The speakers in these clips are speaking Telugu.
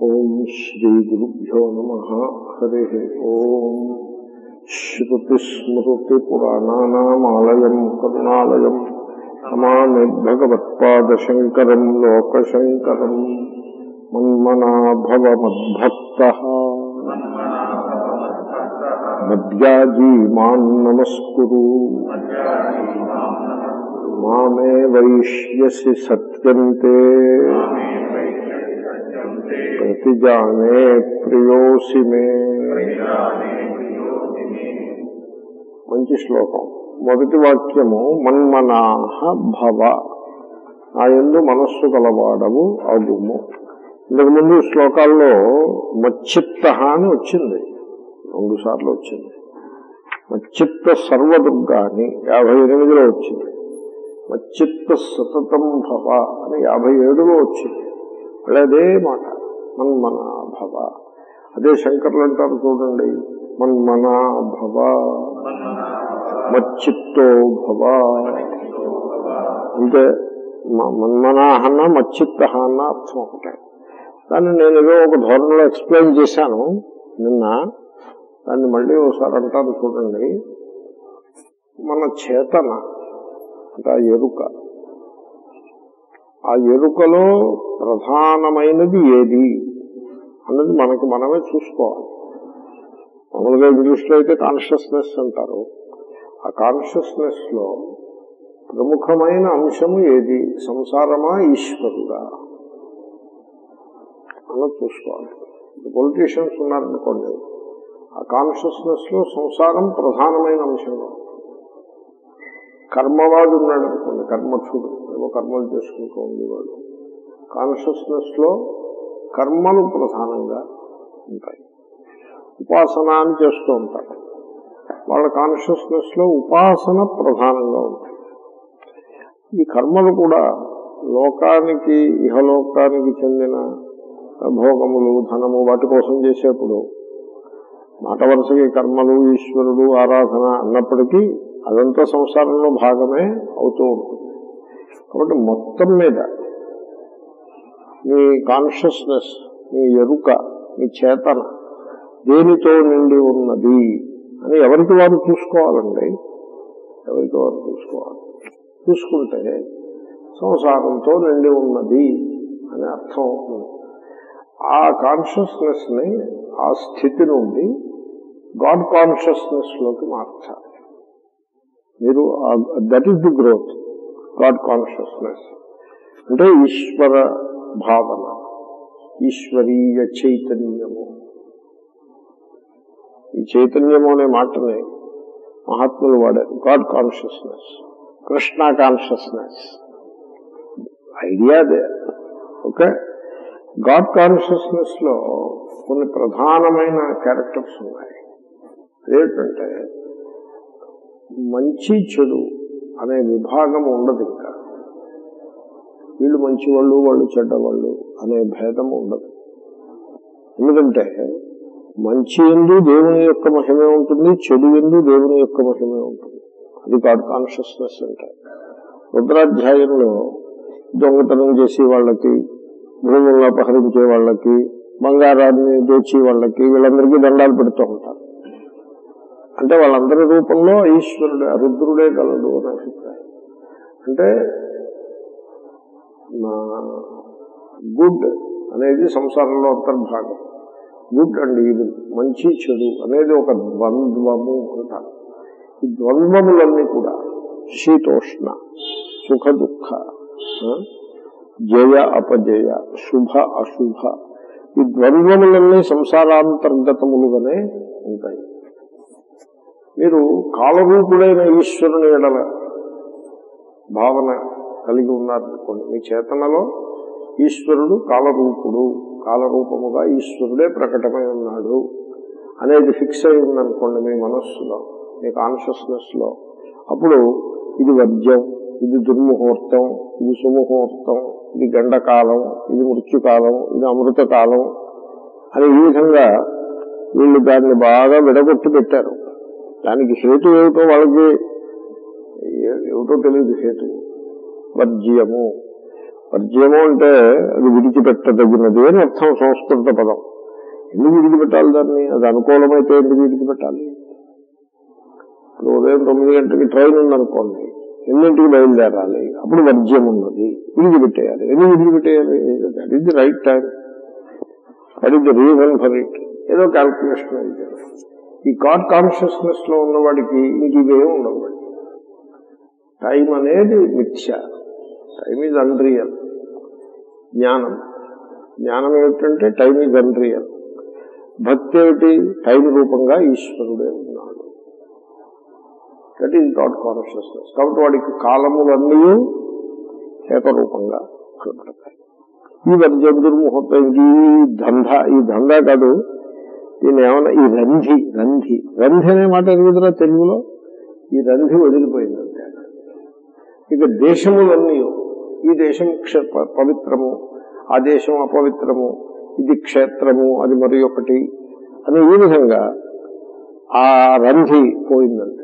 ఓం శ్రీ గురుభ్యో నమ హరి ఓం శ్రుతిస్మృతిపురాణానామాలయం కరుణాలయం నమామి భగవత్పాదశంకరం లోకశంకరం మన్మనాభవ మద్భక్త మద్యాజీ మాం నమస్కురు మామే వైష్యసి సత్యంతే ప్రతిజానే ప్రియోసి మే మంచి శ్లోకం మొదటి వాక్యము మన్మనాహ భవ ఆ ఎందు మనస్సు గలవాడవు అగుము ఇంతకుముందు శ్లోకాల్లో మచ్చిత్త అని వచ్చింది రెండు సార్లు వచ్చింది మచ్చిత్త సర్వదుర్గా అని యాభై ఎనిమిదిలో వచ్చింది మచ్చిత్త సతతం భవ అని యాభై ఏడులో వచ్చింది మళ్ళీ అదే మాట మన్మనా భవ అదే శంకర్లు అంటారు చూడండి మన్మనా భవ మచ్చిత్తో భవ అంటే మన్మనాహ అన్న మచ్చిత్త అన్న అర్థం ఒకటే దాన్ని నేను ఏదో ఒక ధోరణిలో ఎక్స్ప్లెయిన్ చేశాను నిన్న దాన్ని మళ్ళీ ఒకసారి అంటారు చూడండి మన చేతన అంటే ఆ ఎరుక ఆ ఎరుకలో ప్రధానమైనది ఏది అన్నది మనకి మనమే చూసుకోవాలి మామూలుగా ఇంగ్లీష్లో అయితే కాన్షియస్నెస్ అంటారు ఆ కాన్షియస్నెస్ లో ప్రముఖమైన అంశము ఏది సంసారమా ఈశ్వరుడా అన్నది చూసుకోవాలి పొలిటీషియన్స్ ఉన్నారనుకోండి ఆ కాన్షియస్నెస్ లో సంసారం ప్రధానమైన అంశంగా కర్మవాడు ఉన్నాడు అనుకోండి కర్మఠుడు ఏవో కర్మలు చేసుకుంటూ ఉండేవాడు కాన్షియస్నెస్ లో కర్మలు ప్రధానంగా ఉంటాయి ఉపాసన అని చేస్తూ ఉంటారు వాళ్ళ కాన్షియస్నెస్ లో ఉపాసన ప్రధానంగా ఉంటుంది ఈ కర్మలు కూడా లోకానికి ఇహలోకానికి చెందిన భోగములు ధనము వాటి కోసం చేసేప్పుడు మాట వరుసకి కర్మలు ఈశ్వరుడు ఆరాధన అన్నప్పటికీ అదంతా సంసారంలో భాగమే అవుతూ ఉంటుంది కాబట్టి మొత్తం మీద మీ కాన్షియస్నెస్ మీ ఎరుక మీ చేతన దేనితో నిండి ఉన్నది అని ఎవరికి వారు చూసుకోవాలండి ఎవరికి వారు చూసుకోవాలి చూసుకుంటే సంసారంతో నిండి ఉన్నది అని అర్థం అవుతుంది ఆ కాన్షియస్నెస్ ని ఆ స్థితి నుండి గాడ్ కాన్షియస్నెస్ లోకి మార్చాలి మీరు that is the growth god consciousness అంటే ఈశ్వర భావన ఈశ్వరీయ చైతన్యము ఈ చైతన్యము అనే మాటని మహాత్ములు వాడారు god consciousness Krishna consciousness idea they okay god consciousness లో కొన్ని ప్రధానమైన క్యారెక్టర్స్ ఉన్నాయి అదేంటంటే మంచి చెడు అనే విభాగం ఉండదు ఇంకా వీళ్ళు మంచివాళ్ళు వాళ్ళు చెడ్డవాళ్ళు అనే భేదం ఉండదు ఎందుకంటే మంచి ఎందు దేవుని యొక్క మహిమే ఉంటుంది చెడు ఎందు దేవుని యొక్క మహిమే ఉంటుంది అది గాడ్ కాన్షియస్నెస్ అంటే రుద్రాధ్యాయంలో దొంగతనం చేసే వాళ్ళకి భూములను అపహరించే వాళ్ళకి బంగారాన్ని దోచి వాళ్ళకి వీళ్ళందరికీ దండాలు పెడుతూ ఉంటారు అంటే వాళ్ళందరి రూపంలో ఈశ్వరుడే రుద్రుడే గలడు అని అభిప్రాయం అంటే గుడ్ అనేది సంసారంలో అంతర్భాగం గుడ్ అండ్ ఈవిల్ మంచి చెడు అనేది ఒక ద్వంద్వము అంటారు ఈ ద్వంద్వములన్నీ కూడా శీతోష్ణ సుఖ దుఃఖ జయ అపజయ శుభ అశుభ ఈ ద్వంద్వములన్నీ సంసారాంతర్గతములుగానే ఉంటాయి మీరు కాలరూపుడైన ఈశ్వరుని ఎడల భావన కలిగి ఉన్నారనుకోండి మీ చేతనలో ఈశ్వరుడు కాలరూపుడు కాలరూపముగా ఈశ్వరుడే ప్రకటమై ఉన్నాడు అనేది ఫిక్స్ అయి ఉందనుకోండి మీ మనస్సులో మీ కాన్షియస్నెస్ లో అప్పుడు ఇది వర్జ్యం ఇది దుర్ముహూర్తం ఇది సుముహూర్తం ఇది గండకాలం ఇది మృత్యుకాలం ఇది అమృతకాలం అని ఈ విధంగా వీళ్ళు దాన్ని బాగా విడగొట్టి పెట్టారు దానికి హేతు ఏమిటో వాళ్ళకి ఏమిటో తెలియదు హేతు వర్జ్యము వర్జ్యము అంటే అది విడిచిపెట్టదగినది అని అర్థం సంస్కృత పదం ఎందుకు విడిచిపెట్టాలి దాన్ని అది అనుకూలమైతే ఎందుకు విడిచిపెట్టాలి ఇప్పుడు ఉదయం తొమ్మిది గంటలకి ట్రైన్ ఉందనుకోండి ఎన్నింటికి బయలుదేరాలి అప్పుడు వర్జ్యం ఉన్నది విడిచిపెట్టేయాలి ఎందుకు విడిచిపెట్టేయాలి that is the right time that is the reason for it ఏదో క్యాల్కులేషన్ అయితే ఈ గాడ్ కాన్షియస్నెస్ లో ఉన్నవాడికి ఇంక ఇవేం ఉండవు టైం అనేది మిథ్య టైం ఈజ్ అన్రియల్ జ్ఞానం జ్ఞానం ఏమిటంటే టైం ఈజ్ అన్రియల్ భక్తి ఏమిటి టైం రూపంగా ఈశ్వరుడే ఉన్నాడు దట్ ఈజ్ గాడ్ కాన్షియస్నెస్ కాబట్టి వాడికి కాలములన్నీ ఏకరూపంగా కనపడతాయి ఈ వర్జం దుర్ముహూర్తం ఈ దంధ ఈ దంధ కాదు దీన్ని ఏమన్నా ఈ రంధి రంధి రంధి అనే మాట ఎరుగుదరా తెలుగులో ఈ రంధి వదిలిపోయిందంటే ఇక దేశములన్నీ ఈ దేశం క్ష- ప- పవిత్రము ఆ దేశం అపవిత్రము ఇది క్షేత్రము అది మరి ఒకటి అని ఈ విధంగా ఆ రంధి పోయిందంటే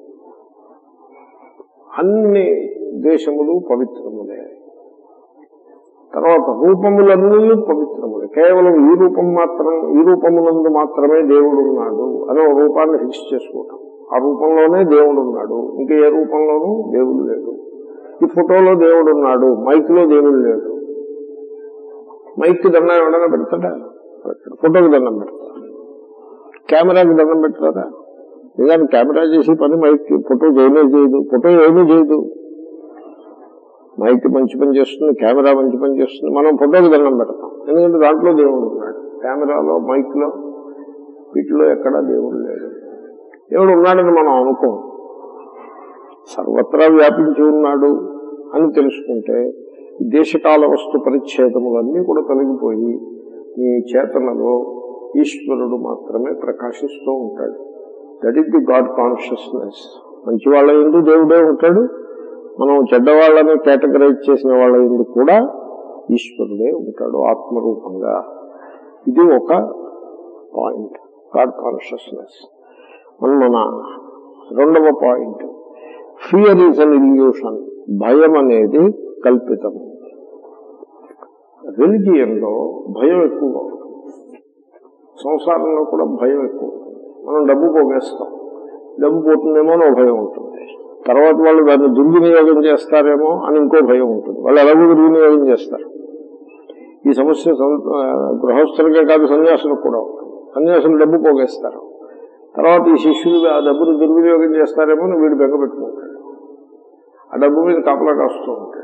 అన్ని దేశములు పవిత్రములే తర్వాత రూపములన్నీ పవిత్రములే కేవలం ఈ రూపం మాత్రం ఈ రూపమునందు మాత్రమే దేవుడు ఉన్నాడు అనే ఒక రూపాన్ని ఫిక్స్ చేసుకోవటం ఆ రూపంలోనే దేవుడు ఉన్నాడు ఇంకా ఏ రూపంలోనూ దేవుడు లేడు ఈ ఫోటోలో దేవుడు ఉన్నాడు మైక్ లో దేవుడు లేడు మైక్ కి దండం ఎవడన్నా పెడతాడా పెట్టడు. ఫోటోకి దండం పెడతాడు కెమెరాకి దండం పెడతారా నిజానికి కెమెరా చేసి పని మైక్ ఫోటో చేయనే చేయదు ఫోటో ఏమీ చేయదు మైక్ మంచి పని చేస్తుంది కెమెరా మంచి పని చేస్తుంది మనం ఫోటోకి దండం పెడతాం ఎందుకంటే దాంట్లో దేవుడు ఉన్నాడు కెమెరాలో మైక్ లో వీటిలో ఎక్కడా దేవుడు లేడు దేవుడు ఉన్నాడని మనం అనుకోం సర్వత్రా వ్యాపించి ఉన్నాడు అని తెలుసుకుంటే ఈ దేశకాల వస్తు పరిచ్ఛేదములన్నీ కూడా తొలగిపోయి మీ చేతనలో ఈశ్వరుడు మాత్రమే ప్రకాశిస్తూ ఉంటాడు that is the god consciousness మంచి వాళ్ళ ఎందు దేవుడే ఉంటాడు మనం చెడ్డవాళ్ళని కేటగరైజ్ చేసిన వాళ్ళ ఎందు కూడా ఈశ్వరుడే ఉంటాడు ఆత్మరూపంగా ఇది ఒక పాయింట్ గాడ్ కాన్షియస్నెస్ మన మన రెండవ point fear is an illusion భయం అనేది కల్పితము రిలిజియన్ లో భయం ఎక్కువగా ఉంటుంది సంసారంలో కూడా భయం ఎక్కువ ఉంటుంది మనం డబ్బు పోగేస్తాం డబ్బు పోతుందేమో అని ఒక భయం ఉంటుంది తర్వాత వాళ్ళు దాన్ని దుర్వినియోగం చేస్తారేమో అని ఇంకో భయం ఉంటుంది వాళ్ళు ఎలాగో దుర్వినియోగం చేస్తారు ఈ సమస్య సం- ఆ, గృహస్థులకే కాదు సన్యాసులకు కూడా ఉంటుంది సన్యాసులు డబ్బు పోగేస్తారు తర్వాత ఈ శిష్యులు ఆ డబ్బును దుర్వినియోగం చేస్తారేమో అని వీడు బెంగ పెట్టుకుంటాడు ఆ డబ్బు మీద కాపలా కాస్తూ ఉంటాడు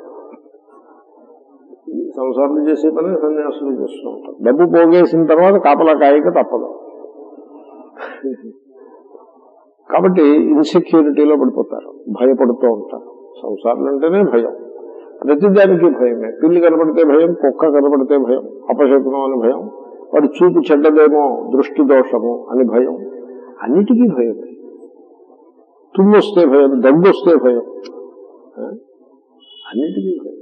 ఈ సంసారం చేసే పని సన్యాసులు చేస్తూ ఉంటారు డబ్బు పోగేసిన తర్వాత కాపలా కాయక తప్పదు కాబట్టి ఇన్సెక్యూరిటీలో పడిపోతారు భయపడుతూ ఉంటారు సంసారం అంటేనే భయం ప్రతిదానికి భయమే పిల్లి కనపడితే భయం కుక్క కనపడితే భయం అపశకునం అని భయం వాడి చూపు చెడ్డదేమో దృష్టి దోషము అని భయం అన్నిటికీ భయమే తుమ్ము వస్తే భయం దగ్గు వస్తే భయం ఆ? అన్నిటికీ భయం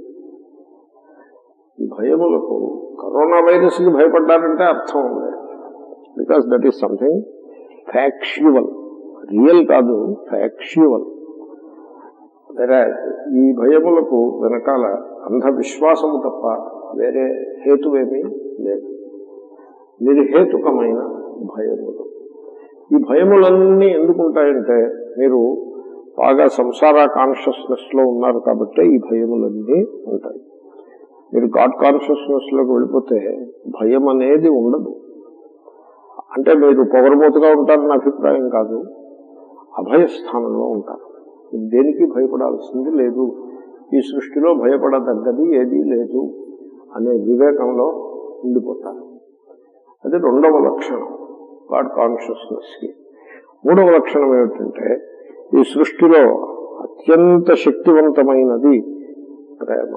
ఈ భయములకు కరోనా వైరస్ కి భయపడ్డారంటే అర్థం ఉంది because that is something factual real కాదు ఫ్యాక్చువల్ వేరే ఈ భయములకు వెనకాల అంధవిశ్వాసము తప్ప వేరే హేతువేమీ లేదు నిర్హేతుకమైన భయములు ఈ భయములన్నీ ఎందుకుంటాయంటే మీరు బాగా సంసార కాన్షియస్నెస్ లో ఉన్నారు కాబట్టి ఈ భయములన్నీ ఉంటాయి మీరు గాడ్ కాన్షియస్నెస్ లోకి వెళ్ళిపోతే భయం అనేది ఉండదు అంటే మీరు పొగరబోతుగా ఉంటారని అభిప్రాయం కాదు అభయ స్థానంలో ఉంటారు మీరు దేనికి భయపడాల్సింది లేదు ఈ సృష్టిలో భయపడదగ్గది ఏదీ లేదు అనే వివేకంలో ఉండిపోతారు అది రెండవ లక్షణం గాడ్ కాన్షియస్నెస్ కి మూడవ లక్షణం ఏమిటంటే ఈ సృష్టిలో అత్యంత శక్తివంతమైనది ప్రేమ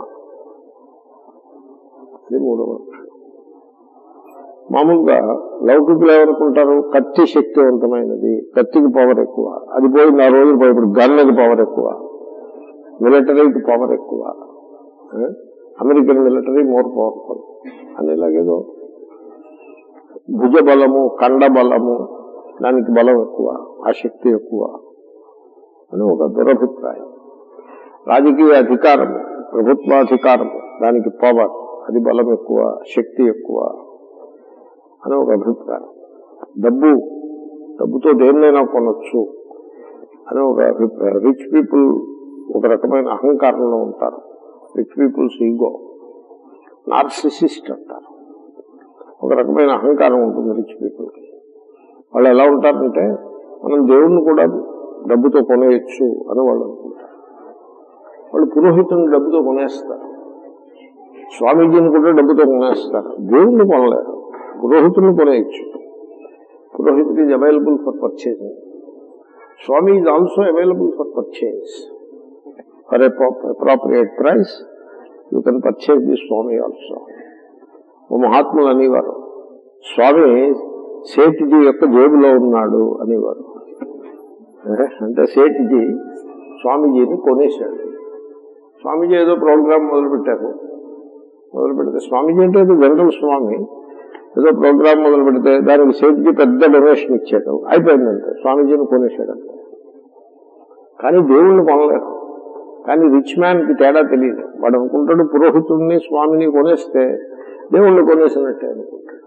ఇది మూడవ లక్షణం మామూలుగా లౌకికులు ఏమనుకుంటారు కత్తి శక్తివంతమైనది కత్తికి పవర్ ఎక్కువ అది పోయింది ఆ రోజులు పోయిప్పుడు గన్నుకి పవర్ ఎక్కువ మిలిటరీకి పవర్ ఎక్కువ ఆ? అమెరికన్ మిలిటరీ మోర్ పవర్ఫుల్ అని ఇలాగేదో భుజ బలము కండ బలము దానికి బలం ఎక్కువ ఆ శక్తి ఎక్కువ అని ఒక దురభిప్రాయం రాజకీయ అధికారము ప్రభుత్వాధికారం దానికి పవర్ అది బలం ఎక్కువ శక్తి ఎక్కువ అని ఒక అభిప్రాయం డబ్బు డబ్బుతో దేన్నైనా కొనొచ్చు అని ఒక అభిప్రాయం రిచ్ పీపుల్ ఒక రకమైన అహంకారంలో ఉంటారు రిచ్ పీపుల్స్ ఈగో నార్సిసిస్ట్ అంటారు ఒక రకమైన అహంకారం ఉంటుంది రిచ్ పీపుల్కి వాళ్ళు ఎలా ఉంటారంటే మనం దేవుణ్ణి కూడా డబ్బుతో కొనేయచ్చు అని వాళ్ళు అనుకుంటారు వాళ్ళు పురోహితుని డబ్బుతో కొనేస్తారు స్వామీజీని కూడా డబ్బుతో కొనేస్తారు దేవుణ్ణి కొనలేరు పురోహితుని కొనేయచ్చు పురోహితుడు is available for purchasing swami is also available for purchase for appropriate price you can purchase the swami also ఓ మహాత్ములు అనేవారు స్వామి సేఠ్జీ యొక్క జేబులో ఉన్నాడు అనేవారు ఏ? అంటే సేఠ్జీ స్వామీజీని కొనేశాడు స్వామీజీ ఏదో ప్రోగ్రామ్ మొదలు పెట్టారు మొదలు పెడితే స్వామీజీ అంటే ఏదో జనరల్ స్వామి ఏదో ప్రోగ్రామ్ మొదలు పెడితే దానికి సేఫ్టీ పెద్ద డొనేషన్ ఇచ్చాడు అయిపోయిందంటే స్వామీజీని కొనేశాడంటే కానీ దేవుణ్ణి కొనలేరు కానీ రిచ్ మ్యాన్ కి తేడా తెలియదు వాడు అనుకుంటాడు పురోహితుడిని స్వామిని కొనేస్తే దేవుణ్ణి కొనేసినట్టే అనుకుంటాడు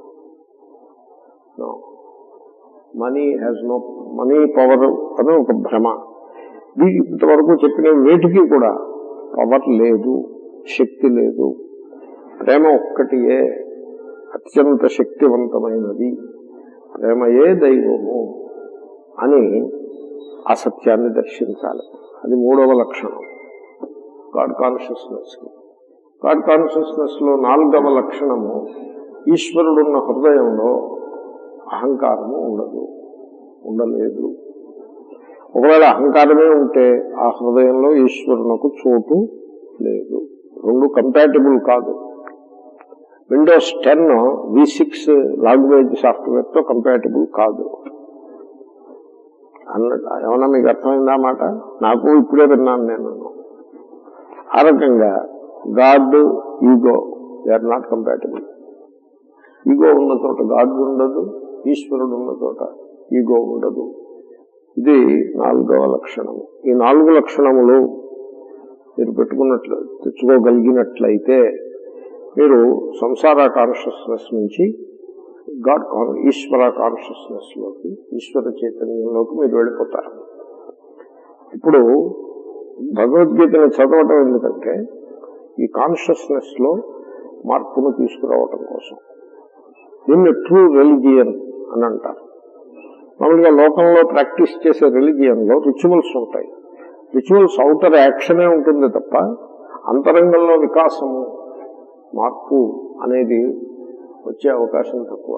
money has no money power అని ఒక భ్రమ వీ- ఇంతవరకు చెప్పిన వేటికి కూడా పవర్ లేదు శక్తి లేదు ప్రేమ ఒక్కటియే అత్యంత శక్తివంతమైనది ప్రేమయే దైవము అని ఆ సత్యాన్ని దర్శించాలి అది మూడవ లక్షణం గాడ్ కాన్షియస్నెస్ గాడ్ కాన్షియస్నెస్ లో నాలుగవ లక్షణము ఈశ్వరుడున్న హృదయంలో అహంకారము ఉండదు ఉండలేదు ఒకవేళ అహంకారమే ఉంటే ఆ హృదయంలో ఈశ్వరునకు చోటు లేదు రెండు కంపాటబుల్ కాదు Windows ten V six language software తో కంపాటబుల్ కాదు అన్నట్టు ఏమన్నా మీకు అర్థమైందా మాట నాకు ఇప్పుడే విన్నాను నేను ఆ రకంగా god ego they are not compatible ego ఉన్న చోట గాడ్ ఉండదు ఈశ్వరుడు ఉన్న చోట ఈగో ఉండదు ఇది నాలుగవ లక్షణము ఈ నాలుగు లక్షణములు మీరు పెట్టుకున్నట్లు తెచ్చుకోగలిగినట్లయితే మీరు సంసార కాన్షియస్నెస్ నుంచి గాడ్ కాన్ ఈశ్వర కాన్షియస్నెస్ లోకి ఈశ్వర చైతన్యంలోకి మీరు వెళ్ళిపోతారు ఇప్పుడు భగవద్గీతను చదవటం ఎందుకంటే ఈ కాన్షియస్నెస్ లో మార్పును తీసుకురావటం కోసం దీన్ని ట్రూ రెలిజియన్ అని అంటారు మామూలుగా లోకంలో ప్రాక్టీస్ చేసే రిలిజియన్ లో రిచువల్స్ ఉంటాయి రిచువల్స్ అవుటర్ యాక్షనే ఉంటుంది తప్ప అంతరంగంలో వికాసము మార్పు అనేది వచ్చే అవకాశం తక్కువ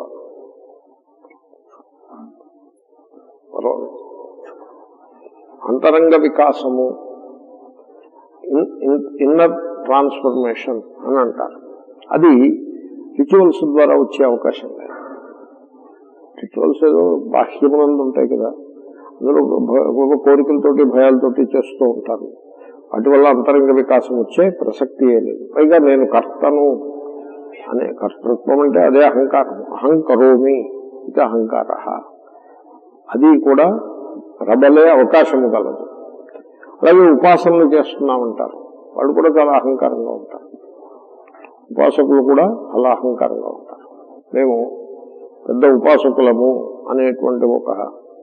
పర్వాలేదు. అంతరంగ వికాసము ఇన్నర్ ట్రాన్స్ఫర్మేషన్ అని అంటారు అది రిచువల్స్ ద్వారా వచ్చే అవకాశం లేదు రిచువల్స్ ఏదో బాహ్యమునందు ఉంటాయి కదా అందులో భ- ఒక కోరికలతోటి భయాలతోటి చేస్తూ ఉంటారు వాటి వల్ల అంతరంగ వికాసం వచ్చే ప్రసక్తి లేదు పైగా నేను కర్తను అనే కర్తృత్వం అంటే అదే అహంకారం అహంకరోమి ఇది అహంకార అది కూడా ప్రబలే అవకాశము కలదు అలాగే ఉపాసనలు చేస్తున్నామంటారు వాళ్ళు కూడా చాలా అహంకారంగా ఉంటారు ఉపాసకులు కూడా అలా అహంకారంగా ఉంటారు మేము పెద్ద ఉపాసకులము అనేటువంటి ఒక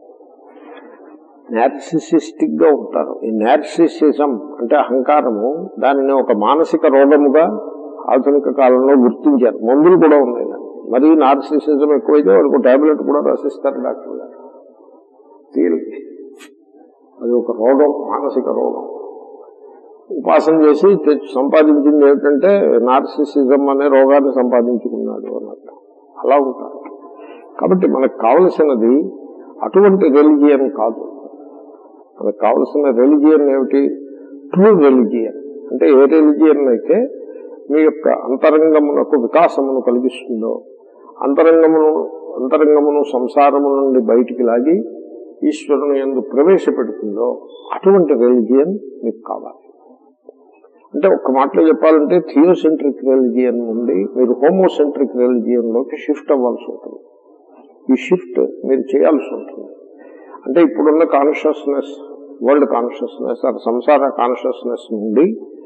నార్సిసిస్టిక్ గా ఉంటారు ఈ నార్సిసిజం అంటే అహంకారము దానిని ఒక మానసిక రోగముగా ఆధునిక కాలంలో గుర్తించారు మందులు కూడా ఉన్నాయి దానికి. మరీ నార్సిసిజం ఎక్కువైతే వాడికి టాబ్లెట్ కూడా రాసిస్తారు డాక్టర్ గారు తీరిక. అది ఒక రోగం మానసిక రోగం ఉపాసన చేసి తెచ్చి సంపాదించింది ఏమిటంటే నార్సిసిజం అనే రోగాన్ని సంపాదించుకున్నాడు అన్నట్టు అలా ఉంటారు కాబట్టి మనకు కావలసినది అటువంటి రెలిజియన్ కాదు మనకు కావలసిన రెలిజియన్ ఏమిటి ట్రూ రెలిజియన్ అంటే ఏ రెలిజియన్ అయితే మీ యొక్క అంతరంగమునకు వికాసమును కలిగిస్తుందో అంతరంగమును అంతరంగమును సంసారము నుండి బయటికి లాగి ఈశ్వరుని ఎందు ప్రవేశపెడుతుందో అటువంటి రెలిజియన్ మీకు కావాలి అంటే ఒక్క మాటలో చెప్పాలంటే థియోసెంట్రిక్ రెలిజియన్ నుండి మీరు హోమోసెంట్రిక్ రెలిజియన్ లోకి షిఫ్ట్ అవ్వాల్సి ఉంటుంది ఈ షిఫ్ట్ మీరు చేయాల్సి ఉంటుంది అంటే ఇప్పుడున్న కాన్షియస్నెస్ వరల్డ్ కాన్షియస్నెస్ ఆ సంసార కాన్షియస్నెస్ నుండి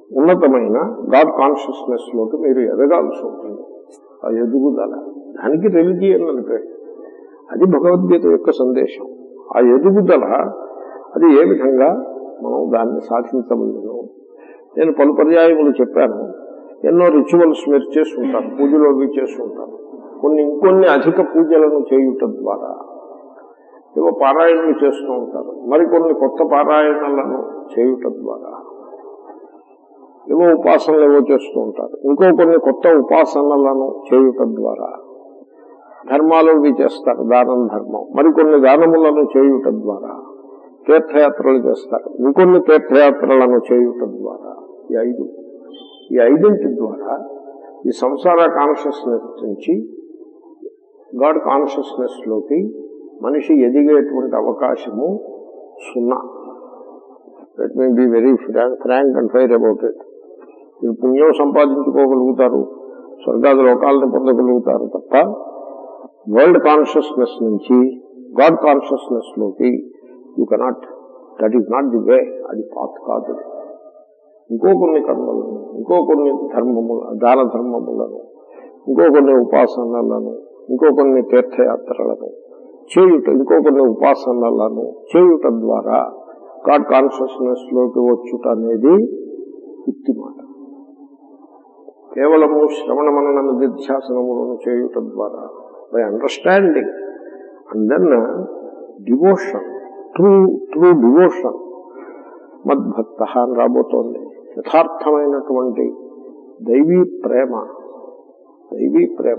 ఉన్నతమైన గాడ్ కాన్షియస్నెస్ లోకి మీరు ఎదగాల్సి ఉంటుంది ఆ ఎదుగుదల దానికి రిలిజియన్ అని పేరు అది భగవద్గీత యొక్క సందేశం ఆ ఎదుగుదల అది ఏ విధంగా మనం దాన్ని సాధించవలను నేను పలు పర్యాయములు చెప్పాను ఎన్నో రిచువల్స్ మీరు చేస్తుంటారు పూజలు అవి చేస్తుంటారు కొన్ని ఇంకొన్ని అధిక పూజలను చేయుట ద్వారా ఏవో పారాయణలు చేస్తూ ఉంటారు మరికొన్ని కొత్త పారాయణలను చేయుట ద్వారా ఏవో ఉపాసనలు ఏవో చేస్తూ ఉంటారు ఇంకో కొన్ని కొత్త ఉపాసనలను చేయుట ద్వారా ధర్మాలు ఇవి చేస్తారు దానం ధర్మం మరికొన్ని దానములను చేయుట ద్వారా తీర్థయాత్రలు చేస్తారు ఇంకొన్ని తీర్థయాత్రలను చేయుట ద్వారా ఈ ఐదు ఈ ఐదింటి ద్వారా ఈ సంసార కాన్షియస్నెస్ నుంచి గాడ్ కాన్షియస్నెస్ లోకి మనిషి ఎదిగేటువంటి అవకాశము సున్నా let me be very frank frank and fair about it మీరు పుణ్యం సంపాదించుకోగలుగుతారు స్వర్గాది లోకాలను పొందగలుగుతారు తప్ప వరల్డ్ కాన్షియస్నెస్ నుంచి గాడ్ కాన్షియస్నెస్ లోకి you cannot that is not the way అది పాత్ కాదు అది. ఇంకో కొన్ని కర్మలను ఇంకో కొన్ని ధర్మముల దాన ధర్మములను ఇంకో కొన్ని ఉపాసనలను ఇంకో కొన్ని తీర్థయాత్రలను చేయుట ఇంకో కొన్ని ఉపాసనలను చేయుట ద్వారా గాడ్ కాన్షియస్నెస్ లోకి వచ్చుట అనేది యుక్తి మాట కేవలము శ్రవణ మనన నిధ్యాసనములను చేయుట ద్వారా by understanding and then devotion true true devotion మద్భక్త అని రాబోతోంది యథార్థమైనటువంటి దైవీ ప్రేమ దైవీ ప్రేమ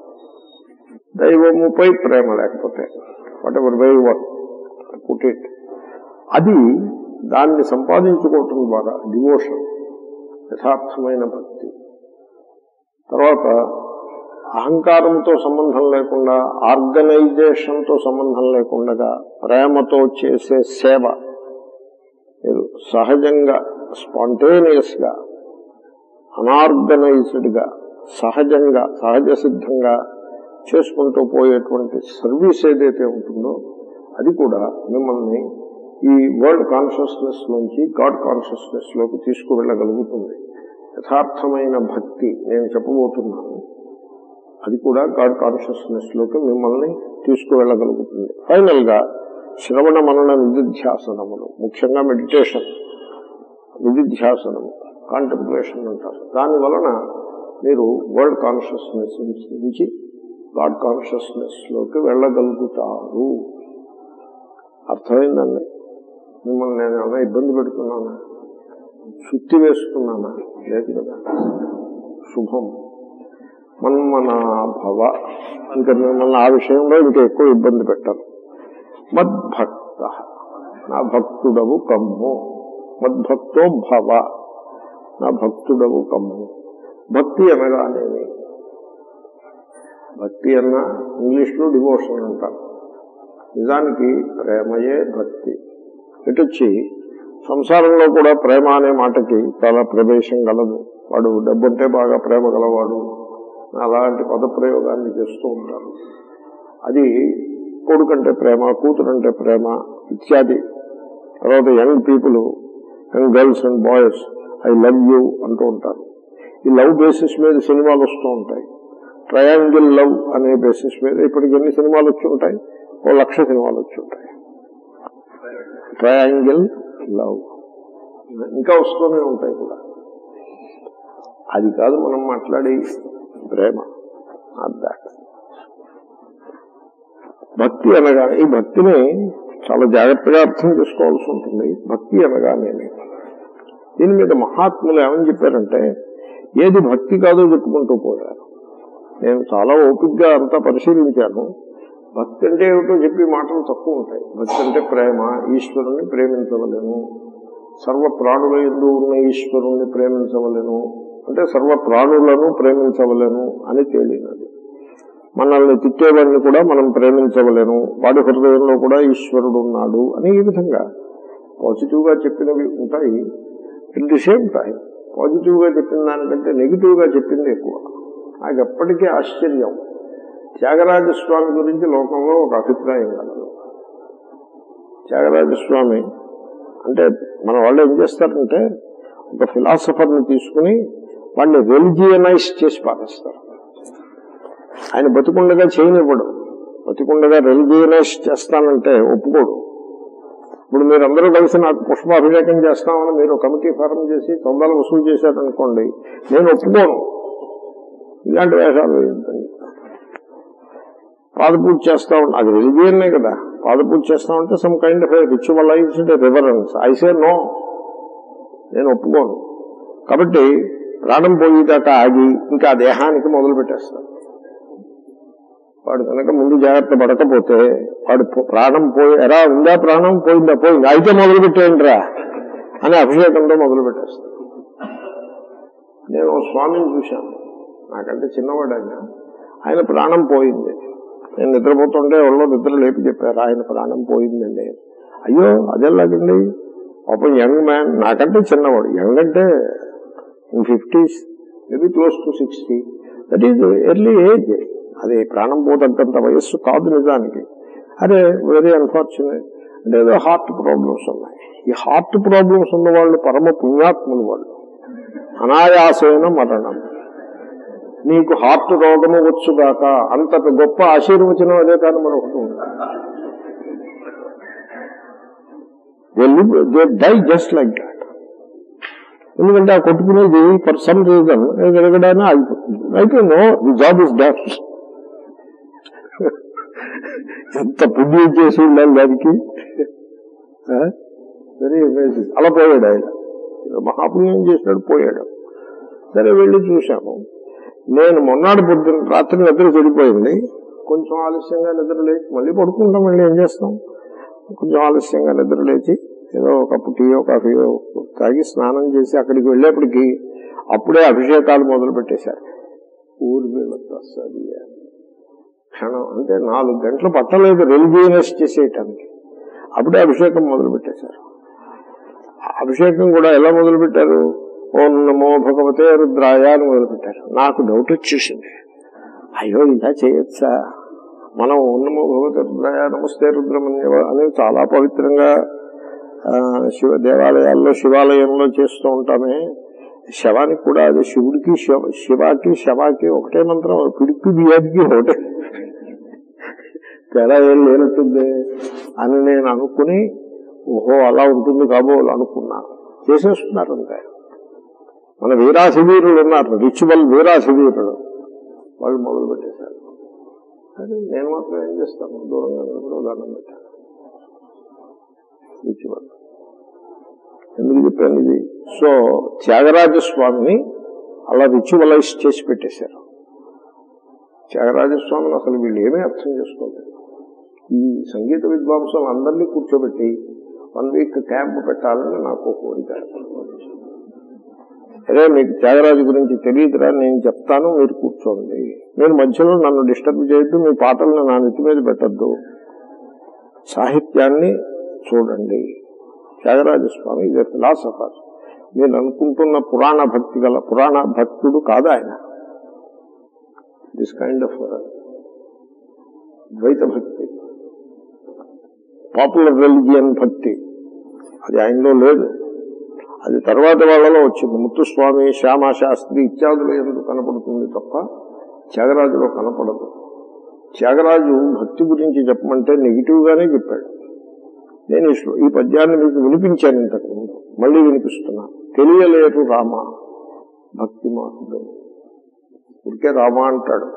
దైవముపై ప్రేమ లేకపోతే whatever way one put it అది దాన్ని సంపాదించుకోవటం ద్వారా డివోషన్ యథార్థమైన భక్తి తర్వాత అహంకారంతో సంబంధం లేకుండా ఆర్గనైజేషన్తో సంబంధం లేకుండా ప్రేమతో చేసే సేవ మీరు సహజంగా స్పాంటేనియస్ గా అనార్గనైజ్డ్ గా సహజంగా సహజ సిద్ధంగా చేసుకుంటూ పోయేటువంటి సర్వీస్ ఏదైతే ఉంటుందో అది కూడా మిమ్మల్ని ఈ వరల్డ్ కాన్షియస్నెస్ నుంచి గాడ్ కాన్షియస్నెస్ లోకి తీసుకువెళ్ళగలుగుతుంది యథార్థమైన భక్తి నేను చెప్పబోతున్నాను అది కూడా గాడ్ కాన్షియస్నెస్ లోకి మిమ్మల్ని తీసుకువెళ్ళగలుగుతుంది ఫైనల్ గా శ్రవణ మనన నిధిధ్యాసనములు ముఖ్యంగా మెడిటేషన్ నిధిధ్యాసనము కాంటెంప్లేషన్ అంటారు దాని వలన మీరు వరల్డ్ కాన్షియస్నెస్ నుంచి గాడ్ కాన్షియస్నెస్ లోకి వెళ్ళగలుగుతారు అర్థమైందండి మిమ్మల్ని నేను ఏమైనా ఇబ్బంది పెడుతున్నానా శుద్ధి వేసుకున్నానా లేదు కదా శుభం మన్మనాభవ ఇంకా మిమ్మల్ని ఆ విషయంలో ఇంకా ఎక్కువ ఇబ్బంది పెట్టాను మద్భక్త నా భక్తుడవు కమ్ము మద్భక్తో భవ నా భక్తుడవు కమ్ము భక్తి అనగానేమి భక్తి అన్న ఇంగ్లీష్లో డివోషన్ అంటారు నిజానికి ప్రేమయే భక్తి ఇటొచ్చి సంసారంలో కూడా ప్రేమ అనే మాటకి చాలా ప్రవేశం గలదు వాడు డబ్బుంటే బాగా ప్రేమ గలవాడు అలాంటి పదప్రయోగాన్ని చేస్తూ ఉంటారు అది కొడుకంటే ప్రేమ కూతురంటే ప్రేమ ఇత్యాది తర్వాత young people young girls and boys I love you అంటూ ఉంటారు ఈ లవ్ బేసిస్ మీద సినిమాలు వస్తూ ఉంటాయి ట్రయాంగిల్ లవ్ అనే బేసిస్ మీద ఇప్పటికి ఎన్ని సినిమాలు వచ్చి ఉంటాయి ఓ లక్ష సినిమాలు వచ్చి ఉంటాయి ట్రయాంగిల్ లవ్ ఇంకా వస్తూనే ఉంటాయి కూడా అది కాదు మనం మాట్లాడి ప్రేమ దాట్ భక్తి అనగా ఈ భక్తిని చాలా జాగ్రత్తగా అర్థం చేసుకోవాల్సి ఉంటుంది భక్తి అనగానేమి దీని మీద మహాత్ములు ఏమని చెప్పారంటే ఏది భక్తి కాదో చెప్పుకుంటూ పోయారు నేను చాలా ఓపిక్గా అంతా పరిశీలించాను భక్తి అంటే ఏమిటో చెప్పి మాటలు తక్కువ ఉంటాయి భక్తి అంటే ప్రేమ ఈశ్వరుణ్ణి ప్రేమించవలేను సర్వ ప్రాణుల ఎందు ఉన్న ఈశ్వరుణ్ణి ప్రేమించవలేను అంటే సర్వ ప్రాణులను ప్రేమించవలేను అని తేలినది మనల్ని తిట్టేవాడిని కూడా మనం ప్రేమించవలేను వాడి హృదయంలో కూడా ఈశ్వరుడు ఉన్నాడు అని ఈ విధంగా పాజిటివ్ గా చెప్పినవి ఉంటాయి at the same time positive గా చెప్పిన దానికంటే నెగిటివ్ గా చెప్పింది ఎక్కువ నాకు ఎప్పటికీ ఆశ్చర్యం త్యాగరాజస్వామి గురించి లోకంలో ఒక అభిప్రాయం కలదు త్యాగరాజస్వామి అంటే మన వాళ్ళు ఏం చేస్తారంటే ఒక ఫిలాసఫర్ని తీసుకుని వాడిని రెలిజియనైజ్ చేసి పాటిస్తారు ఆయన బతికుండగా చేయనివ్వడు బతికుండగా రెలిజియనైజ్ చేస్తానంటే ఒప్పుకోడు ఇప్పుడు మీరందరూ కలిసి నాకు పుష్పాభిషేకం చేస్తామని మీరు కమిటీ ఫారం చేసి తొందరలు వసూలు చేశారనుకోండి నేను ఒప్పుకోను ఇలాంటి వేషాలు వేయొద్దని పాదపూజ చేస్తా ఉంటా అది రిలీజియన్నే కదా పాదపూజ చేస్తా ఉంటే some kind of ritualized reverence I say no నేను ఒప్పుకోను కాబట్టి ప్రాణం పోయేదాకా ఆగి ఇంకా ఆ దేహానికి మొదలు పెట్టేస్తాను వాడు కనుక ముందు జాగ్రత్త పడకపోతే వాడు పో- ప్రాణం పోయి ఎరా ఉందా ప్రాణం పోయిందా పోయిందా అయితే మొదలు పెట్టేయండిరా అని అభిషేకంతో మొదలు పెట్టేస్తాను నేను ఓ స్వామిని చూశాను నాకంటే చిన్నవాడు ఆయన ఆయన ప్రాణం పోయింది నేను నిద్రపోతుంటే ఒళ్ళో నిద్ర లేపి చెప్పారు ఆయన ప్రాణం పోయిందండి అయ్యో అదెలాగండి పాపం యంగ్ మ్యాన్ నాకంటే చిన్నవాడు యంగ్ అంటే in fifties maybe close to sixty that is early age అది ప్రాణం పోతగ్గంత వయస్సు కాదు నిజానికి అరే వెరీ అన్ఫార్చునేట్ అంటే ఏదో హార్ట్ ప్రాబ్లమ్స్ ఉన్నాయి ఈ హార్ట్ ప్రాబ్లమ్స్ ఉన్న వాళ్ళు పరమ పుణ్యాత్ములు వాళ్ళు అనాయాసమైన మరణం నీకు హార్ట్ రోగము వచ్చుగాక అంతటి గొప్ప ఆశీర్వచనం అదే కానీ మరొకటి ఉంది they die just like that ఎందుకంటే ఆ కొట్టుకునేది ఫర్ సమ్ రీజన్ ఎదగడానే ఆగిపోతుంది అయిపోయిందో ది జాబ్ ఇస్ డన్ ఎంత పుణ్యం చేసి ఉండాలి దానికి వెరీ అమేజింగ్ అలా పోయాడు ఆయన మహాపుణ్యం చేసినాడు పోయాడు సరే వెళ్ళి చూశాము నేను మొన్నాడు పొద్దున్న రాత్రి నిద్ర చెడిపోయింది కొంచెం ఆలస్యంగా నిద్ర లేచి మళ్ళీ పడుకుంటాం మళ్ళీ ఏం చేస్తాం కొంచెం ఆలస్యంగా నిద్ర లేచి ఏదో ఒక కప్పు టీయో కాఫీయో తాగి స్నానం చేసి అక్కడికి వెళ్ళేప్పటికి అప్పుడే అభిషేకాలు మొదలు పెట్టేశారు ఊరి వీళ్ళతో సరి క్షణం అంటే నాలుగు గంటలు పట్టలేదు రిలీజియనస్ చేసేయటానికి అప్పుడే అభిషేకం మొదలు పెట్టేశారు ఆ అభిషేకం కూడా ఎలా మొదలు పెట్టారు ఓం నమో భగవతే రుద్రాయ అని మొదలు పెట్టారు నాకు డౌట్ వచ్చేసింది అయ్యో ఇలా చేయొచ్చా మనం ఓం నమో భగవతే రుద్రాయ నమస్తే రుద్రమన్యవ అని చాలా పవిత్రంగా ఆ, శివ దేవాలయాల్లో శివాలయంలో చేస్తూ ఉంటామే శవానికి కూడా అది శివుడికి శివ శివాకి శవాకి ఒకటే మంత్రం పిడికి బియ్యానికి ఒకటే తేడా ఏం లేనట్టుంది అని నేను అనుకుని ఓహో అలా ఉంటుంది కాబోలు అనుకున్నాను చేసేస్తున్నారు అంతే మన వీరాసి వీరులు ఉన్నారు రిచువల్ వీరాసి వీరులు వాళ్ళు మొదలు పెట్టేశారు అది నేను మాత్రం ఏం చేస్తాను దూరంగా నిలబడి దండం పెట్టాను రిచువల్ ఎందుకు చెప్పాను ఇది సో త్యాగరాజ స్వామిని అలా రిచువలైజ్ చేసి పెట్టేశారు త్యాగరాజ స్వామిని అసలు వీళ్ళు ఏమీ అర్థం చేసుకోలేదు ఈ సంగీత విద్వాంసులు అందరినీ కూర్చోబెట్టి వన్ వీక్ క్యాంప్ పెట్టాలని నాకు కోరిక అదే మీకు త్యాగరాజు గురించి తెలియదురా నేను చెప్తాను మీరు కూర్చోండి మీరు మధ్యలో నన్ను డిస్టర్బ్ చేయొద్దు మీ పాటలను నా నెత్తి మీద పెట్టద్దు సాహిత్యాన్ని చూడండి త్యాగరాజ స్వామి ఇది ఫిలాసఫర్ మీరు అనుకుంటున్న పురాణ భక్తి గల పురాణ భక్తుడు కాదు ఆయన దిస్ కైండ్ ఆఫ్ ద్వైత భక్తి పాపులర్ రిలిజియన్ భక్తి అది ఆయనలో లేదు అది తర్వాత వాళ్ళలో వచ్చింది ముత్తుస్వామి శ్యామ శాస్త్రి ఇత్యాదులు ఎందుకు కనపడుతుంది తప్ప త్యాగరాజులో కనపడదు త్యాగరాజు భక్తి గురించి చెప్పమంటే నెగిటివ్ గానే చెప్పాడు నేను ఈ శ్లో- ఈ పద్యాన్ని మీకు వినిపించాను ఇంతకు ముందు మళ్ళీ వినిపిస్తున్నా తెలియలేరు రామ భక్తి మార్గం ఊరికే రామ అంటాడు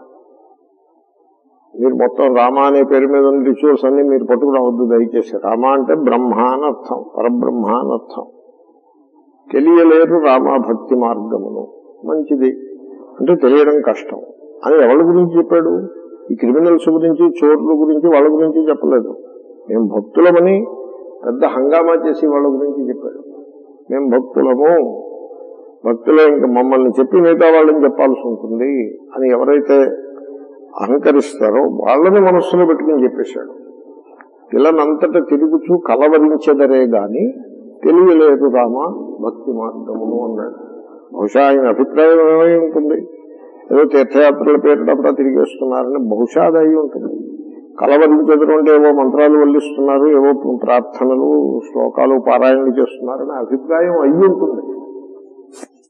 మీరు మొత్తం రామ అనే పేరు మీద ఉన్న రిచువల్స్ అన్ని మీరు పట్టుకురావద్దు దయచేసి రామ అంటే బ్రహ్మ అని అర్థం పరబ్రహ్మ అని అర్థం తెలియలేరు రామ భక్తి మార్గమును మంచిది అంటే తెలియడం కష్టం అని ఎవరి గురించి చెప్పాడు ఈ క్రిమినల్స్ గురించి చోర్ల గురించి వాళ్ళ గురించి చెప్పలేదు మేము భక్తులమని పెద్ద హంగామా చేసి వాళ్ళ గురించి చెప్పాడు మేము భక్తులము భక్తులే ఇంకా మమ్మల్ని చెప్పి మిగతా వాళ్ళని చెప్పాల్సి ఉంటుంది అని ఎవరైతే అహంకరిస్తారో వాళ్ళని మనస్సులో పెట్టుకుని చెప్పేశాడు పిల్లనంతట తిరుగుచూ కలవరించెదరే గాని తెలియలేదు రామ భక్తి మార్గమును అన్నాడు బహుశా ఆయన అభిప్రాయం ఏమై ఉంటుంది ఏదో తీర్థయాత్రల పేరుటంతా తిరిగేస్తున్నారని బహుశా అది అయి ఉంటుంది కలవరించెదరు అంటే ఏవో మంత్రాలు వల్లిస్తున్నారు ఏవో ప్రార్థనలు శ్లోకాలు పారాయణలు చేస్తున్నారని అభిప్రాయం అయ్యి ఉంటుంది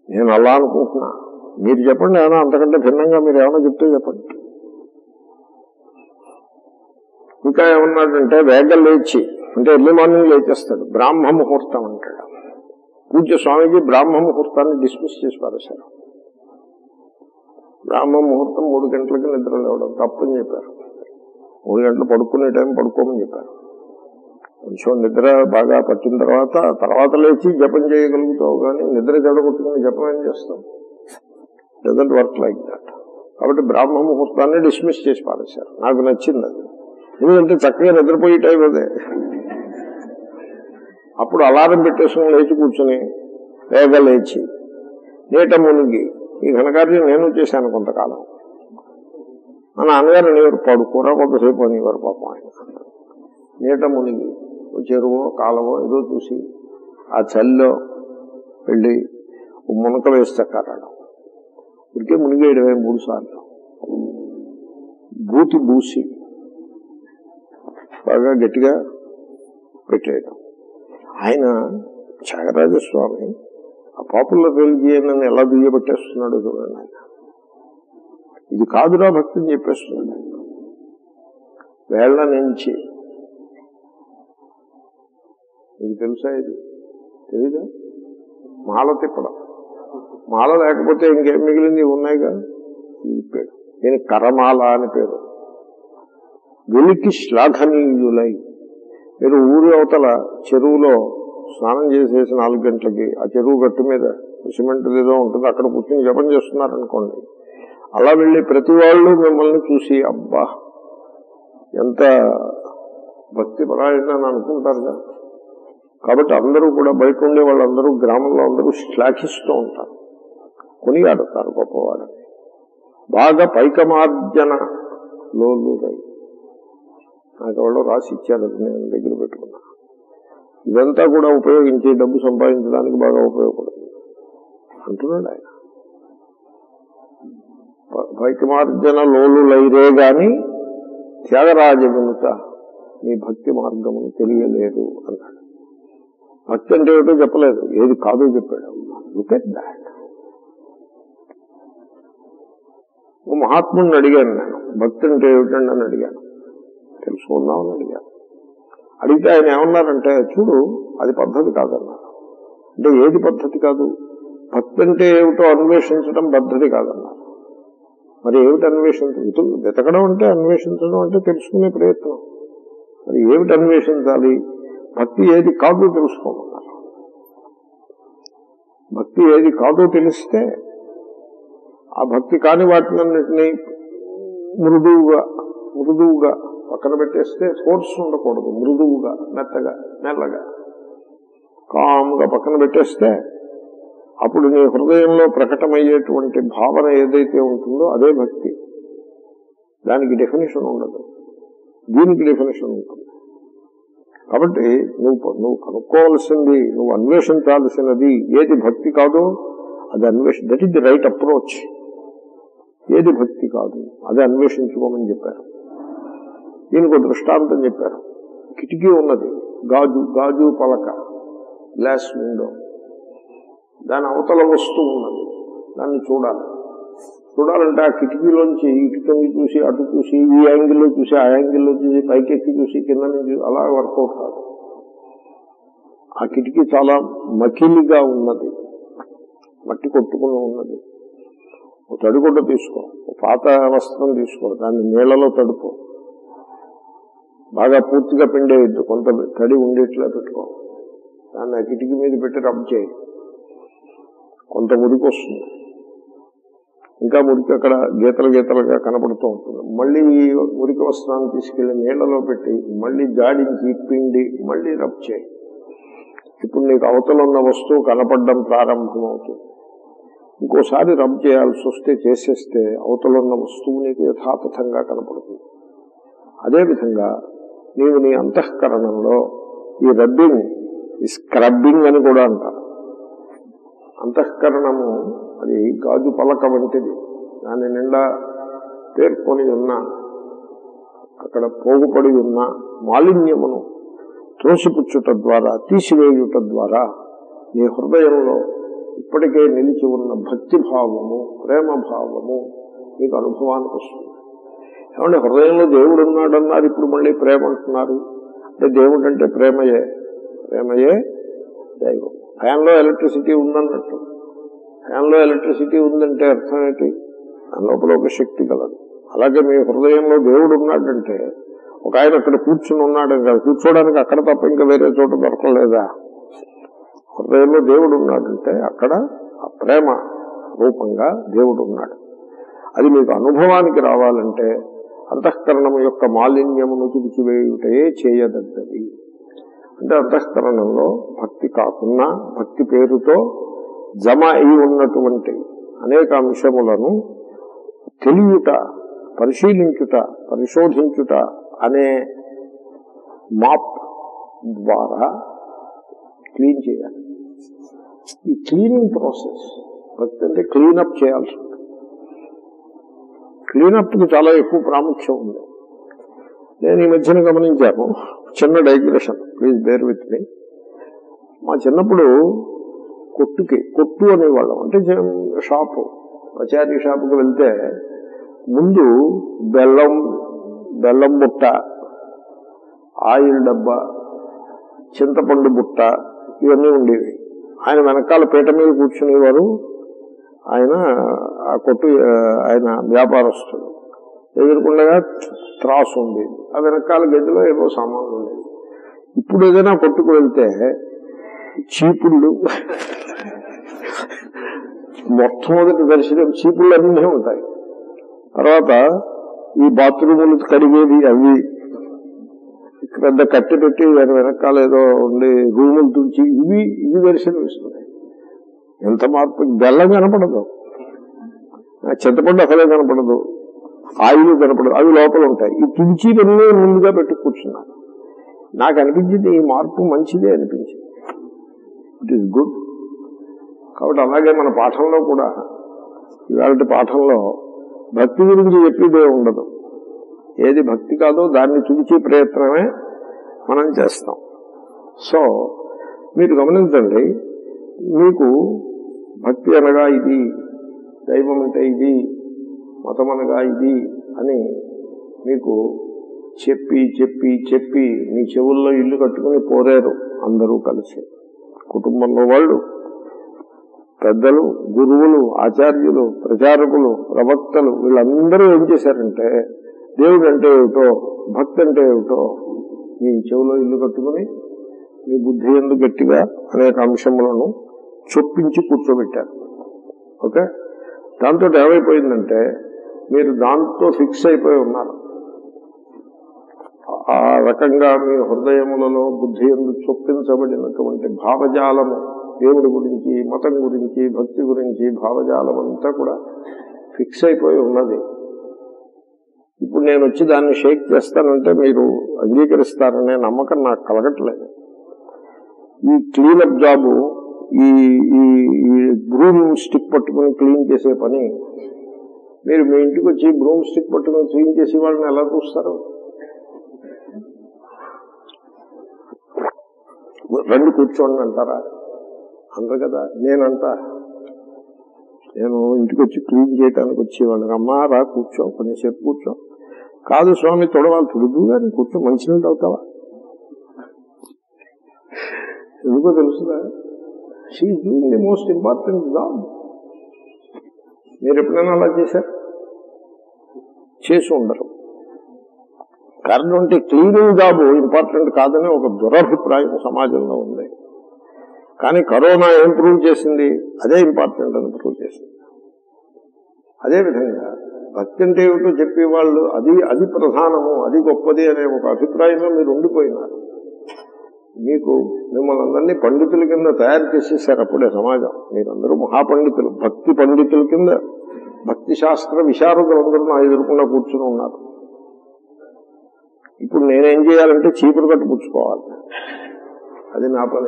నేను అలా అనుకుంటున్నా మీరు చెప్పండి ఏమైనా అంతకంటే భిన్నంగా మీరు ఏమైనా చెప్తే చెప్పండి ఇంకా ఏమన్నాడంటే వేగం లేచి అంటే ఎర్లీ మార్నింగ్ లేచేస్తాడు బ్రాహ్మ ముహూర్తం అంటాడు పూజ్య స్వామీజీ బ్రాహ్మ ముహూర్తాన్ని డిస్మిస్ చేసి పారేశారు బ్రాహ్మ ముహూర్తం మూడు గంటలకి నిద్ర లేవడం తప్పని చెప్పారు మూడు గంటలు పడుకునే టైం పడుకోమని చెప్పారు కొంచెం నిద్ర బాగా పట్టిన తర్వాత తర్వాత లేచి జపం చేయగలుగుతావు కానీ నిద్ర చెడగొట్టుకుని జపం ఏం చేస్తాం డజంట్ వర్క్ లైక్ దాట్ కాబట్టి బ్రాహ్మ ముహూర్తాన్ని డిస్మిస్ చేసి పారేశారు నాకు నచ్చింది అది ఎందుకంటే చక్కగా నిద్రపోయే టైం అదే అప్పుడు అలారం పెట్టేసుకుని లేచి కూర్చుని వేగ లేచి నీట మునిగి ఈ ఘనకార్యం నేను చేశాను కొంతకాలం మా నాన్నగారు అనేవారు పడుకోరా కొంతసేపు అనేవారు పాపం ఆయన నీట మునిగి ఓ చెరువో కాలవో ఏదో చూసి ఆ చలిలో వెళ్ళి ఓ మునక వేస్తే కరాడు ఇదికే మునిగేయడమే మూడు సార్లు బూతి బూసి బాగా గట్టిగా పెట్టేయడం ఆయన త్యాగరాజ స్వామి ఆ పాపులర్ రిలిజియన్ అని ఎలా దుయ్యబట్టేస్తున్నాడు చూడండి ఆయన ఇది కాదురా భక్తి అని చెప్పేస్తున్నాడు వేళ్ల నుంచి మీకు తెలుసా ఇది తెలీదా మాల తిప్పడం మాల లేకపోతే ఇంకేం మిగిలింది ఉన్నాయిగా ఈ పేరు దీని కరమాల అని పేరు వెలికి శ్లాఘనీయులై మీరు ఊరి అవతల చెరువులో స్నానం చేసేసి నాలుగు గంటలకి ఆ చెరువు గట్టు మీద సిమెంట్ ఏదో ఉంటుంది అక్కడ కూర్చొని జపం చేస్తున్నారనుకోండి అలా వెళ్ళి ప్రతి వాళ్ళు మిమ్మల్ని చూసి అబ్బా ఎంత భక్తి పరాయణ అని అనుకుంటారుగా కాబట్టి అందరూ కూడా బయట ఉండే వాళ్ళందరూ గ్రామంలో అందరూ శ్లాఘిస్తూ ఉంటారు కొనియాడుతారు గొప్పవాడని బాగా పైకమార్జన లోలుదై నాకు ఎవరో రాసి ఇచ్చారు అది నేను దగ్గర పెట్టుకున్నా ఇదంతా కూడా ఉపయోగించి డబ్బు సంపాదించడానికి బాగా ఉపయోగపడుతుంది అంటున్నాడు ఆయన ప- పైకమార్జన లోలులైరే గాని త్యాగరాజ వినుత మీ భక్తి మార్గమును తెలియలేదు అన్నాడు భక్తి అంటే ఏమిటో చెప్పలేదు ఏది కాదో చెప్పాడు లుక్ ఎట్ దాట్ ఓ మహాత్ముడిని అడిగాను నేను భక్తి అంటే ఏమిటండి అని అడిగాను తెలుసుకుందామని అడిగాను అడిగితే ఆయన ఏమన్నారంటే చూడు అది పద్ధతి కాదన్నారు అంటే ఏది పద్ధతి కాదు భక్తి అంటే ఏమిటో అన్వేషించడం పద్ధతి కాదన్నారు మరి ఏమిటి అన్వేషించడం వెతకడం అంటే అన్వేషించడం అంటే తెలుసుకునే ప్రయత్నం మరి ఏమిటి అన్వేషించాలి భక్తి ఏది కాదో తెలుసుకోమన్నారు భక్తి ఏది కాదో తెలిస్తే ఆ భక్తి కాని వాటినన్నింటినీ మృదువుగా మృదువుగా పక్కన పెట్టేస్తే ఫోర్స్ ఉండకూడదు మృదువుగా మెత్తగా మెల్లగా కామ్గా పక్కన పెట్టేస్తే అప్పుడు నీ హృదయంలో ప్రకటమయ్యేటువంటి భావన ఏదైతే ఉంటుందో అదే భక్తి దానికి డెఫినేషన్ ఉండదు దీనికి డెఫినేషన్ ఉంటుంది కాబట్టి నువ్వు నువ్వు కనుక్కోవాల్సింది నువ్వు అన్వేషించాల్సినది ఏది భక్తి కాదో అది అన్వేష that is the right approach ఏది భక్తి కాదు అది అన్వేషించుకోమని చెప్పారు దీనికి ఒక దృష్టాంతం చెప్పారు కిటికీ ఉన్నది గాజు గాజు పలక గ్లాస్ విండో దాని అవతల వస్తువు ఉన్నది దాన్ని చూడాలి చూడాలంటే ఆ కిటికీలోంచి ఇటు తొంగి చూసి అటు చూసి ఈ యాంగిల్లో చూసి ఆ యాంగిల్లో చూసి పైకెక్కి చూసి కింద నుంచి అలా వర్కౌట్ కాదు ఆ కిటికీ చాలా మకిలిగా ఉన్నది మట్టి కొట్టుకుని ఉన్నది ఒక తడిగుడ్డ తీసుకో ఒక పాత వస్త్రం తీసుకో దాన్ని నీళ్లలో తడుపు బాగా పూర్తిగా పిండేయద్దు కొంత తడి ఉండేట్లా పెట్టుకో దాన్ని ఆ కిటికీ మీద పెట్టి రబ్ చేయి కొంత మురికి వస్తుంది ఇంకా మురికి అక్కడ గీతలు గీతలుగా కనపడుతూ ఉంటుంది మళ్ళీ ఈ మురికి వస్త్రాన్ని తీసుకెళ్లి నీళ్లలో పెట్టి మళ్ళీ జాడించి పిండి మళ్ళీ రబ్ చేయి ఇప్పుడు నీకు అవతల ఉన్న వస్తువు కనపడడం ప్రారంభమవుతుంది ఇంకోసారి రబ్ చేయాల్సి వస్తే చేసేస్తే అవతల ఉన్న వస్తువు నీకు యథాతథంగా కనపడుతుంది అదేవిధంగా నీవు నీ అంతఃకరణంలో ఈ రబ్బింగ్ ఈ స్క్రబ్బింగ్ అని కూడా అంటారు అంతఃకరణము అది గాజు పలక వంటిది దాని నిండా పేర్కొని ఉన్న అక్కడ పోగుపడి ఉన్న మాలిన్యమును త్రోసిపుచ్చుట ద్వారా తీసివేయుట ద్వారా నీ హృదయంలో ఇప్పటికే నిలిచి ఉన్న భక్తి భావము ప్రేమ భావము మీకు అనుభవానికి వస్తుంది ఏమంటే హృదయంలో దేవుడు ఉన్నాడు అన్నారు ఇప్పుడు మళ్ళీ ప్రేమ అంటున్నారు అంటే దేవుడు అంటే ప్రేమయే ప్రేమయే దైవం ఫ్యాన్లో ఎలక్ట్రిసిటీ ఉందన్నట్టు ఫ్యాన్లో ఎలక్ట్రిసిటీ ఉందంటే అర్థం ఏంటి దాని లోపల ఒక శక్తి కలదు అలాగే మీ హృదయంలో దేవుడు ఉన్నాడంటే ఒక ఆయన అక్కడ కూర్చుని ఉన్నాడు కదా కూర్చోడానికి అక్కడ తప్ప ఇంకా వేరే చోట దొరకలేదా హృదయంలో దేవుడు ఉన్నాడంటే అక్కడ ఆ ప్రేమ రూపంగా దేవుడు ఉన్నాడు అది మీకు అనుభవానికి రావాలంటే అంతఃకరణం యొక్క మాలిన్యమును తుడిచివేయుటయే చేయదగ్గది అంటే అంతఃకరణంలో భక్తి కాకుండా భక్తి పేరుతో జమ అయి ఉన్నటువంటి అనేక అంశములను తెలియుట పరిశీలించుట పరిశోధించుట అనే మాప్ ద్వారా క్లీన్ చేయాలి ఈ క్లీనింగ్ ప్రాసెస్ భక్తి అంటే క్లీనప్ చేయాల్సి ఉంటుంది క్లీనప్కి చాలా ఎక్కువ ప్రాముఖ్యం ఉంది నేను ఈ మధ్యన గమనించాను చిన్న digression please bear with me మా చిన్నప్పుడు కొట్టుకి కొట్టు అనేవాళ్ళం అంటే చిన్న షాపు పచారీ షాపుకి వెళ్తే ముందు బెల్లం బెల్లం బుట్ట ఆయిల్ డబ్బా చింతపండు బుట్ట ఇవన్నీ ఉండేవి ఆయన వెనకాల పీట మీద కూర్చునేవారు ఆయన ఆ కొట్టు ఆ, ఆయన వ్యాపారస్తుడు ఎదుర్కొండగా త్రాసు ఉండేది ఆ వెనకాల గదిలో ఏవో సామాన్లు ఉండేవి ఇప్పుడు ఏదైనా కొట్టుకు వెళ్తే చీపుళ్ళు మొట్టమొదటి దర్శనం చీపుళ్ళు అన్నీ ఉంటాయి తర్వాత ఈ బాత్రూములు కడిగేది అవి పెద్ద కట్టె పెట్టి దాని వెనకాల ఏదో ఉండి రూములు తుడిచి ఇవి ఇవి దర్శనం ఇస్తున్నాయి ఎంత మార్పు బెల్లం కనపడదు ఆ చింతపండు అసలే కనపడదు ఆయిల్ కనపడదు అవి లోపల ఉంటాయి ఈ తుడిచివన్నీ ముందుగా పెట్టి కూర్చున్నాను నాకు అనిపించింది ఈ మార్పు మంచిదే అనిపించింది ఇట్ ఈస్ గుడ్ కాబట్టి అలాగే మన పాఠంలో కూడా ఇవాళ పాఠంలో భక్తి గురించి చెప్పేదే ఉండదు ఏది భక్తి కాదో దాన్ని తుడిచే ప్రయత్నమే మనం చేస్తాం సో మీరు గమనించండి మీకు భక్తి అనగా ఇది దైవం అంటే ఇది మతం అనగా ఇది అని మీకు చెప్పి చెప్పి చెప్పి మీ చెవుల్లో ఇల్లు కట్టుకుని పోరారు అందరూ కలిసి కుటుంబంలో వాళ్ళు పెద్దలు గురువులు ఆచార్యులు ప్రచారకులు ప్రవక్తలు వీళ్ళందరూ ఏం చేశారంటే దేవుడు అంటే ఏమిటో భక్తి అంటే ఏమిటో మీ చెవులో ఇల్లు కట్టుకుని మీ బుద్ధి ఎందు గట్టిగా అనేక అంశములను చొప్పించి కూర్చోబెట్టారు ఓకే దాంతో ఏమైపోయిందంటే మీరు దాంతో ఫిక్స్ అయిపోయి ఉన్నారు ఆ రకంగా మీ హృదయములలో బుద్ధి ఎందు చొప్పించబడినటువంటి భావజాలము దేవుడి గురించి మతం గురించి భక్తి గురించి భావజాలం అంతా కూడా ఫిక్స్ అయిపోయి ఉన్నది ఇప్పుడు నేను వచ్చి దాన్ని షేక్ చేస్తానంటే మీరు అంగీకరిస్తారనే నమ్మకం నాకు కలగట్లేదు ఈ క్లీనప్ జాబు ఈ ఈ ఈ బ్రూమ్ స్టిక్ పట్టుకుని క్లీన్ చేసే పని మీరు మీ ఇంటికి వచ్చి బ్రూమ్ స్టిక్ పట్టుకుని క్లీన్ చేసే వాళ్ళని ఎలా చూస్తారు రండి కూర్చోండి అంటారా అందరు కదా నేనంటా నేను ఇంటికి వచ్చి క్లీన్ చేయడానికి వచ్చేవాళ్ళని అమ్మా రా కూర్చో కొంచెంసేపు కూర్చో కాదు స్వామి తొడవాలి తుడుదు కానీ కూర్చో మంచినీళ్ళు అవుతావా ఎందుకో తెలుసుదా she doing the most important job మీరు ఎప్పుడైనా అలా చేశారు చేసి ఉండరు కారణం అంటే క్లీనింగ్ జాబ్ ఇంపార్టెంట్ కాదని ఒక దురభిప్రాయం సమాజంలో ఉంది కానీ కరోనా ఏం ప్రూవ్ చేసింది అదే ఇంపార్టెంట్ అని ప్రూవ్ చేసింది అదేవిధంగా భక్తి అంటే ఏమిటో చెప్పేవాళ్ళు అది అది ప్రధానము అది గొప్పది అనే ఒక అభిప్రాయంలో మీరు ఉండిపోయినారు మీకు మిమ్మల్ని అందరినీ పండితుల కింద తయారు చేసేసారు అప్పుడే సమాజం మీరందరూ మహాపండితులు భక్తి పండితుల కింద భక్తి శాస్త్ర విశారదులందరూ నా ఎదుర్కొన్నా కూర్చుని ఉన్నారు ఇప్పుడు నేనేం చేయాలంటే చీపురు కట్టు పుచ్చుకోవాలి అది నా పని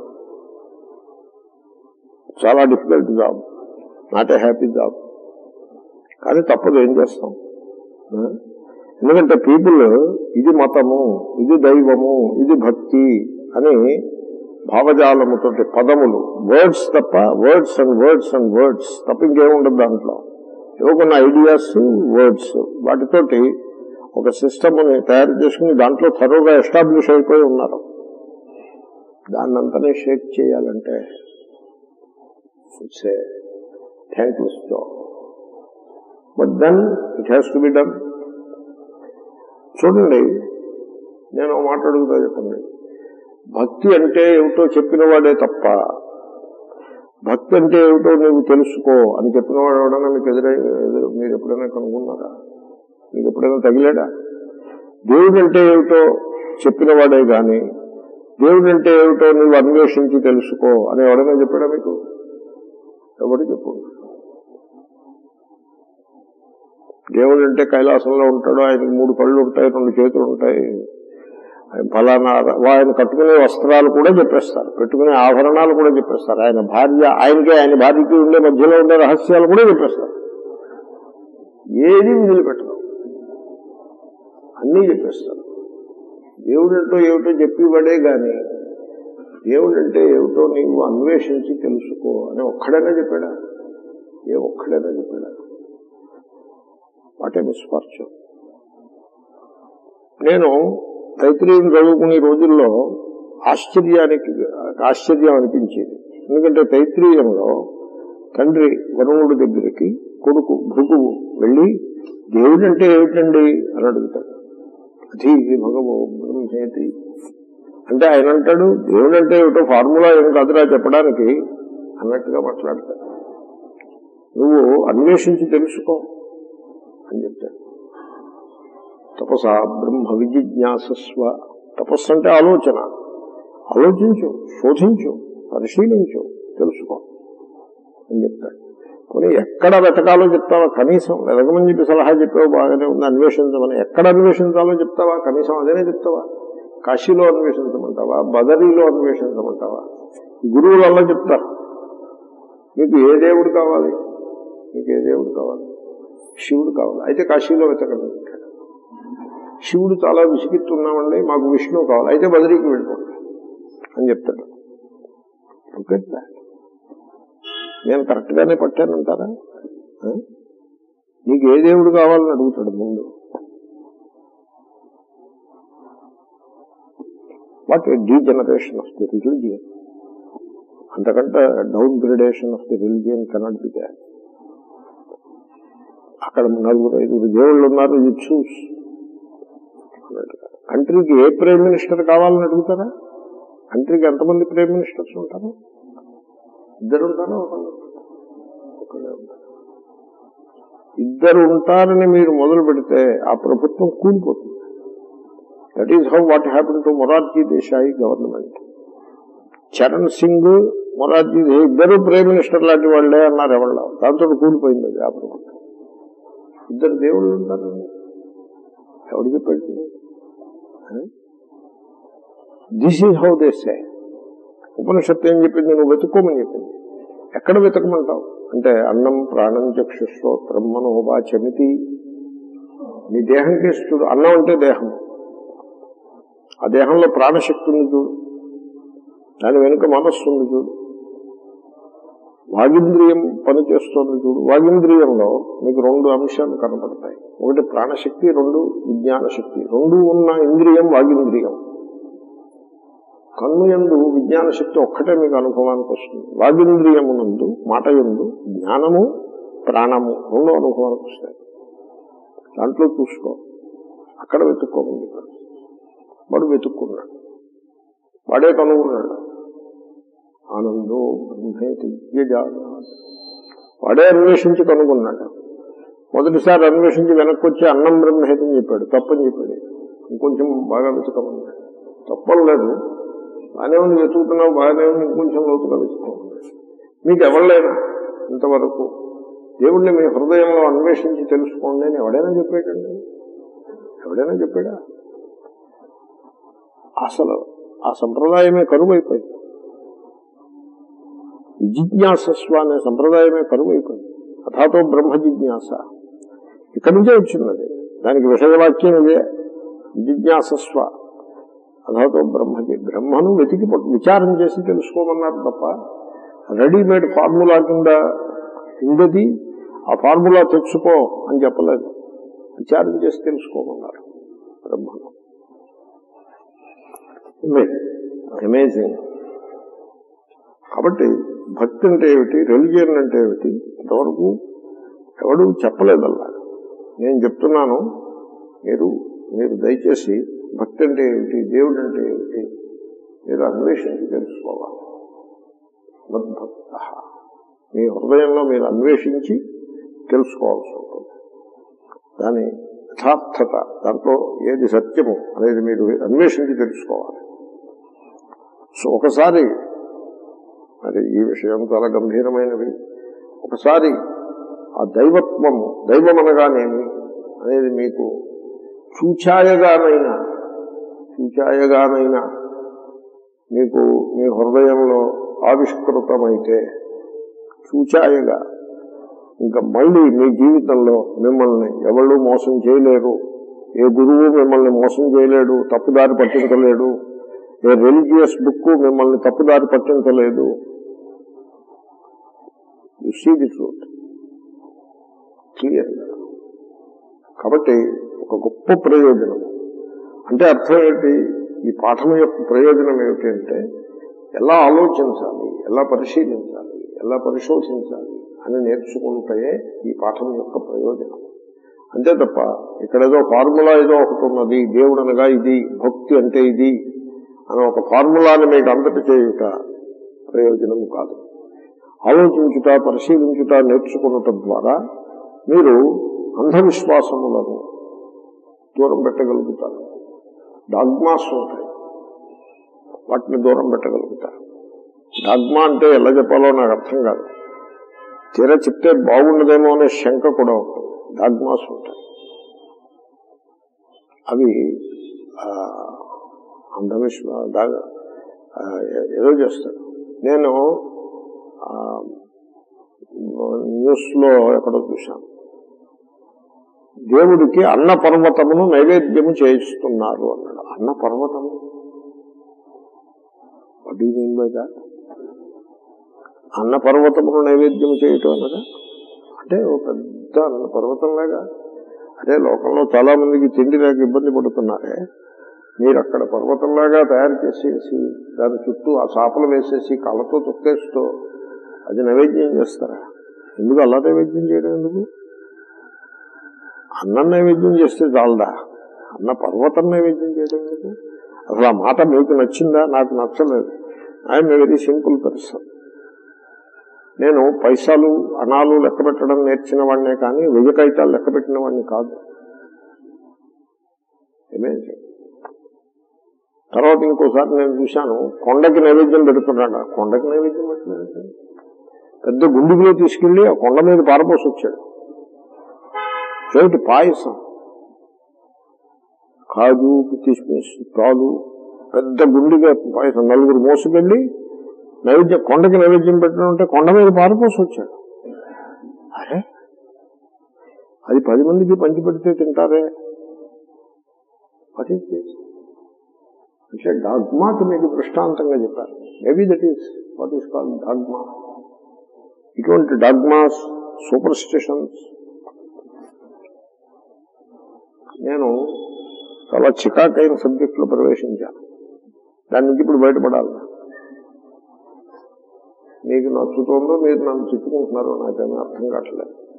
చాలా difficult job not a happy job కానీ తప్పదు ఏం చేస్తాం ఆ? ఎందుకంటే పీపుల్ ఇది మతము ఇది దైవము ఇది భక్తి అని భావజాలముతో పదములు వర్డ్స్ తప్ప words and words and words తప్ప ఇంకేముండదు దాంట్లో ఏవో కొన్ని ఐడియాస్ వర్డ్స్ వాటితోటి ఒక సిస్టమ్ని తయారు చేసుకుని దాంట్లో థరోగా ఎస్టాబ్లిష్ అయిపోయి ఉన్నారు దాన్నంతనే షేక్ చేయాలంటే it's a thankless job but then it has to be done చూడండి నేను ఒక మాట అడుగుతా చెప్పండి భక్తి అంటే ఏమిటో చెప్పిన వాడే తప్ప భక్తి అంటే ఏమిటో నువ్వు తెలుసుకో అని చెప్పిన వాడు ఎవడన్నా మీకు ఎదురై ఎదురు మీరు ఎప్పుడైనా కనుగొన్నారా మీకు ఎప్పుడైనా తగిలాడా దేవుడు అంటే ఏమిటో చెప్పిన వాడే గాని దేవుడు అంటే ఏమిటో నువ్వు అన్వేషించి తెలుసుకో అని ఎవడైనా చెప్పాడా మీకు ఎవడు చెప్పు దేవుడు అంటే కైలాసంలో ఉంటాడు ఆయనకి మూడు కళ్ళు ఉంటాయి రెండు చేతులు ఉంటాయి ఆయన ఫలానా ఆయన కట్టుకునే వస్త్రాలు కూడా చెప్పేస్తారు పెట్టుకునే ఆభరణాలు కూడా చెప్పేస్తారు ఆయన భార్య ఆయనకి ఆయన భార్యకి ఉండే మధ్యలో ఉండే రహస్యాలు కూడా చెప్పేస్తారు ఏది వదిలిపెట్టడం అన్నీ చెప్పేస్తారు దేవుడంటో ఏమిటో చెప్పివాడే గాని దేవుడంటే ఏమిటో నీవు అన్వేషించి తెలుసుకో అని ఒక్కడైనా చెప్పాడా ఏ ఒక్కడైనా చెప్పాడా వాటే మిస్ఫార్చ్యూన్ నేను తైత్రీయం చదువుకునే రోజుల్లో ఆశ్చర్యానికి ఆశ్చర్యం అనిపించేది ఎందుకంటే తైత్రీయంలో తండ్రి వరుణుడి దగ్గరికి కొడుకు భృగువు వెళ్ళి దేవుడంటే ఏమిటండి అని అడుగుతాడు అధీ భగవో బ్రహ్మేతి అంటే ఆయన అంటాడు దేవుడు అంటే ఏమిటో ఫార్ములా ఏం కాదురా చెప్పడానికి అన్నట్టుగా మాట్లాడతాడు నువ్వు అన్వేషించి తెలుసుకో అని చెప్తాడు తపస బ్రహ్మ విజిజ్ఞాసస్వ తపస్సు అంటే ఆలోచన ఆలోచించు శోధించు పరిశీలించు తెలుసుకో అని చెప్తాడు కొన్ని ఎక్కడ వెతకాలో చెప్తావా కనీసం వెతకమని చెప్పి సలహా చెప్పావు బాగానే ఉంది అన్వేషించమని ఎక్కడ అన్వేషించాలో చెప్తావా కనీసం అదేనే చెప్తావా కాశీలో అన్వేషించమంటావా బదరీలో అన్వేషించమంటావా గురువులలో చెప్తారు మీకు ఏ దేవుడు కావాలి మీకు ఏ దేవుడు కావాలి శివుడు కావాలి అయితే కాశీలో వెతకండి అంటాడు శివుడు చాలా విసిగిస్తున్నామండి మాకు విష్ణువు కావాలి అయితే బదరీకి వెళ్ళిపోండి అని చెప్తాడు ఓకే నేను కరెక్ట్ గానే పట్టానంటారా ఆ? నీకు ఏ దేవుడు కావాలని అడుగుతాడు ముందు what degeneration of the religion అంతకంటే down gradation of the religion cannot be they అక్కడ నలుగురు ఐదుగురు దేవుళ్ళు ఉన్నారు ఇది చూస్ కంట్రీకి ఏ ప్రైమ్ మినిస్టర్ కావాలని అడుగుతారా కంట్రీకి ఎంతమంది ప్రైమ్ మినిస్టర్స్ ఉంటారు ఇద్దరు ఉంటారా ఒకళ్ళు ఒకళ్ళే ఉంటారు ఇద్దరు ఉంటారని మీరు మొదలు పెడితే ఆ ప్రభుత్వం కూలిపోతుంది that is how what happen to Morarji Desai government Charan Singh Morarji దే- ఇద్దరు ప్రైమ్ మినిస్టర్ లాంటి వాళ్ళే అన్నారు ఎవళ్ళ దాంతో కూలిపోయింది అది ఆ ప్రభుత్వం ఇద్దరు దేవుళ్ళు ఉంటారు ఎవరు చెప్పాడు this is how they say Upanishad ఏం చెప్పింది నువ్వు వెతుక్కోమని చెప్పింది ఎక్కడ వెతకమంటావు అంటే అన్నం ప్రాణం చక్షుశ్రోత్రం మనోబా చమితి నీ దేహం కేసు చూడు అన్నం అంటే దేహం ఆ దేహంలో ప్రాణశక్తి ఉంది చూడు దాని వెనుక మనస్సు ఉంది చూడు వాగింద్రియం పనిచేస్తోంది చూడు వాగింద్రియంలో మీకు రెండు అంశాలు కనపడతాయి ఒకటి ప్రాణశక్తి రెండు విజ్ఞాన శక్తి రెండు ఉన్న ఇంద్రియం వాగింద్రియం కన్ను ఎందు విజ్ఞాన శక్తి ఒక్కటే మీకు అనుభవానికి వస్తుంది వాగింద్రియమునందు మాట ఎందు జ్ఞానము ప్రాణము రెండు అనుభవానికి వస్తాయి దాంట్లో చూసుకో అక్కడ వెతుక్కోమంది వాడు వెతుక్కున్నాడు వాడే కనుగొన్నాడు ఆనందో బ్రహ్మేతి వ్యజానాత్. వాడే అన్వేషించి కనుగొన్నాడు మొదటిసారి అన్వేషించి వెనక్కి వచ్చి అన్నం బ్రహ్మేతం చెప్పాడు తప్పని చెప్పాడు ఇంకొంచెం బాగా వెతుకమన్నాడు తప్పని లేదు బాగానే ఉంది వెతుకుతున్నావు బాగానే ఉంది ఇంకొంచెం లోతుగా వెతుకోమన్నాడు మీకు ఎవరిలైనా ఇంతవరకు దేవుణ్ణి మీ హృదయంలో అన్వేషించి తెలుసుకోండి అని ఎవడైనా చెప్పాడండి ఎవడైనా చెప్పాడా అసలు ఆ సంప్రదాయమే కరువైపోయింది జిజ్ఞాసస్వ అనే సంప్రదాయమే కరువైపోయింది అథాతో బ్రహ్మ జిజ్ఞాస ఇక్కడి నుంచే వచ్చింది అది దానికి విషయవాక్యం ఇదే జిజ్ఞాసస్వ అధాతో బ్రహ్మకి బ్రహ్మను వెతికి పట్టు- విచారం చేసి తెలుసుకోమన్నారు తప్ప రెడీమేడ్ ఫార్ములా కింద ఉండేది ఆ ఫార్ములా తెచ్చుకో అని చెప్పలేదు విచారం చేసి తెలుసుకోమన్నారు బ్రహ్మను అమేజింగ్ కాబట్టి భక్తి అంటే ఏమిటి రిలిజియన్ అంటే ఏమిటి ఇంతవరకు ఎవడు చెప్పలేదల్లా నేను చెప్తున్నాను మీరు మీరు దయచేసి భక్తి అంటే ఏమిటి దేవుడు అంటే ఏమిటి మీరు అన్వేషించి తెలుసుకోవాలి మద్భక్త మీ హృదయంలో మీరు అన్వేషించి తెలుసుకోవాల్సి ఉంటుంది దాని యథార్థత దాంట్లో ఏది సత్యము అనేది మీరు అన్వేషించి తెలుసుకోవాలి సో ఒకసారి మరి ఈ విషయం చాలా గంభీరమైనది ఒకసారి ఆ దైవత్వము దైవం అనగానేమి అనేది మీకు చూచాయగానైనా చూచాయగానైనా మీకు మీ హృదయంలో ఆవిష్కృతమైతే చూచాయగా ఇంకా మళ్ళీ మీ జీవితంలో మిమ్మల్ని ఎవళ్ళు మోసం చేయలేరు ఏ గురువు మిమ్మల్ని మోసం చేయలేడు తప్పుదారి పట్టించలేడు ఏ రిలీజియస్ బుక్ మిమ్మల్ని తప్పుదారి పట్టించలేదు యు సీ ది ట్రూత్ క్లియర్గా కాబట్టి ఒక గొప్ప ప్రయోజనం అంటే అర్థం ఏంటి ఈ పాఠం యొక్క ప్రయోజనం ఏమిటి అంటే ఎలా ఆలోచించాలి ఎలా పరిశీలించాలి ఎలా పరిశోధించాలి అని నేర్చుకుంటే ఈ పాఠం యొక్క ప్రయోజనం అంతే తప్ప ఇక్కడ ఏదో ఫార్ములా ఏదో ఒకటి ఉన్నది దేవుడు అనగా ఇది భక్తి అంటే ఇది అని ఒక ఫార్ములాని మీకు అంతటి చేయుట ప్రయోజనం కాదు ఆలోచించుట పరిశీలించుట నేర్చుకున్నట ద్వారా మీరు అంధవిశ్వాసములను దూరం పెట్టగలుగుతారు డాగ్మాస్ ఉంటాయి వాటిని దూరం పెట్టగలుగుతారు డాగ్మా అంటే ఎలా చెప్పాలో నాకు అర్థం కాదు తీర చెప్తే బాగుండదేమో అనే శంక కూడా ఉంటుంది డాగ్మాస్ ఉంటాయి అవి ఆ, అంధవిశ్వా డాగ్ ఆ, ఏదో చేస్తాడు నేను ఆ, న్యూస్ లో ఎక్కడో చూశాను దేవుడికి అన్న పర్వతమును నైవేద్యము చేయిస్తున్నారు అన్నాడు అన్న పర్వతము what you mean by that అన్న పర్వతమును నైవేద్యం చేయటం అనగా అంటే ఒక పెద్ద అన్న పర్వతంలాగా అదే లోకంలో చాలా మందికి తిండి లేక ఇబ్బంది పడుతున్నారే మీరు అక్కడ పర్వతంలాగా తయారు చేసేసి దాని చుట్టూ ఆ చాపలు వేసేసి కళ్ళతో తొక్కేస్తూ అది నైవేద్యం చేస్తారా ఎందుకు అలా నైవేద్యం చేయడం ఎందుకు అన్నం నైవేద్యం చేస్తే చాలదా అన్న పర్వతం నైవేద్యం చేయడం ఎందుకు అసలు ఆ మాట మీకు నచ్చిందా నాకు నచ్చలేదు ఐఎమ్ వెరీ సింపుల్ పర్సన్ నేను పైసలు అనాలు లెక్క పెట్టడం నేర్చిన వాడినే కానీ వెయ్యి కాగితాలు లెక్క పెట్టిన వాడిని కాదు Amazing. తర్వాత ఇంకోసారి నేను చూశాను కొండకి నైవేద్యం పెడుతున్నాడు ఆ కొండకి నైవేద్యం పెట్టలేదు పెద్ద గుండుగులో తీసుకెళ్లి ఆ కొండ మీద పారపోసి వచ్చాడు ఏమిటి పాయసం కాజు కిస్మిస్ పాలు పెద్ద గుండిగా పాయసం నలుగురు మోసుకెళ్లి నైవేద్యం కొండకి నైవేద్యం పెట్టడం అంటే కొండ మీద పారపోసి వచ్చాడు అరే అది పది మందికి పంచి పెడితే తింటారే వాట్ ఈస్ దిస్ అంటే డాగ్మాకి మీకు దృష్టాంతంగా చెప్పారు maybe that is what is call dogma ఇటువంటి డాగ్మాస్ సూపర్ స్టిషన్స్ నేను చాలా చికాకైన సబ్జెక్టులో ప్రవేశించాను దాని నుంచి ఇప్పుడు బయటపడాలి మీకు నచ్చుతుందో మీరు నన్ను తిట్టుకుంటున్నారో నాకేమీ అర్థం కావట్లేదు